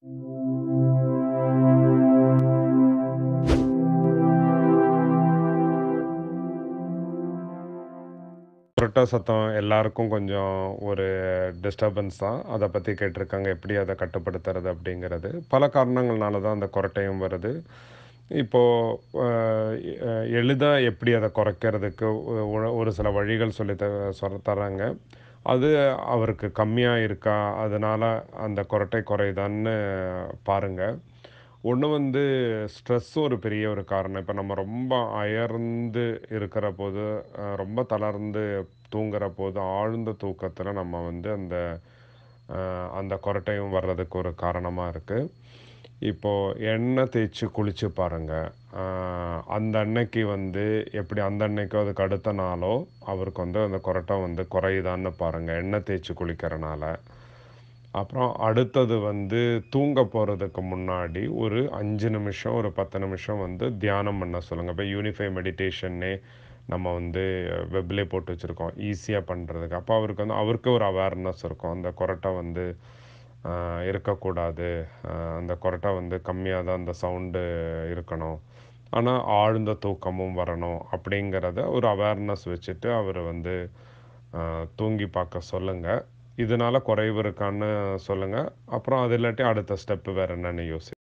கொரட்டா சத்தம் எல்லாருக்கும் கொஞ்சம் ஒரு டிஸ்டர்பன்ஸ் தான். அத பத்தி கேட்டிருக்காங்க. எப்படி அத கட்டுப்படுத்துறது அப்படிங்கிறது. பல காரணங்கள்னால தான் அந்த கொரட்டையும் வருது. இப்போ அ எ எளிதா எப்படி அத குறைக்கிறதுக்கு ஒ ஒரு சில வழிகள் சொல்லி த சொல்ல தராங்க. அது அவருக்கு கம்மியா இருக்கா? அதனால அந்த கொரட்டை குறையுதான்னு பாருங்க. ஒண்ணு வந்து ஸ்ட்ரெஸ்ஸும் ஒரு பெரிய ஒரு காரணம். இப்ப நம்ம ரொம்ப அயர்ந்து இருக்கிறபோது, அ ரொம்ப தளர்ந்து தூங்குறபோது, ஆழ்ந்த தூக்கத்தில நம்ம வந்து அந்த அ அந்த கொரட்டையும் வர்றதுக்கு ஒரு காரணமா இருக்கு. இப்போ எண்ணெய் தேய்ச்சு குளிச்சு பாருங்க. அ அந்த அன்னைக்கு வந்து எப்படி அந்த அன்னைக்கோ, அதுக்கு அடுத்த நாளோ அவருக்கு வந்து அந்த கொரட்டை வந்து குறையுதான்னு பாருங்க. எண்ணெய் தேய்ச்சு குளிக்கிறனால. அப்புறம் அடுத்தது வந்து தூங்க போறதுக்கு முன்னாடி ஒரு 5 நிமிஷம், ஒரு 10 நிமிஷம் வந்து தியானம் பண்ண சொல்லுங்க. இப்ப யூனிஃபை மெடிடேஷன்னே நம்ம வந்து வெப்லயே போட்டு வச்சிருக்கோம். ஈஸியா பண்றதுக்கு. அப்ப அவருக்கு வந்து அவருக்கே ஒரு அவேர்னஸ் இருக்கும். அந்த கொரட்டை வந்து அ இருக்கக்கூடாது. அ அந்த கொரட்டை வந்து கம்மியா தான் அந்த சவுண்டு இருக்கணும். ஆனா ஆழ்ந்த தூக்கமும் வரணும். அப்படிங்கிறத ஒரு அவேர்னஸ் வச்சுட்டு அவர வந்து அ தூங்கி பார்க்க சொல்லுங்க. இதனால குறைவு இருக்கான்னு சொல்லுங்க. அப்புறம் அது இல்லாட்டி அடுத்த ஸ்டெப் வேற என்னன்னு யோசி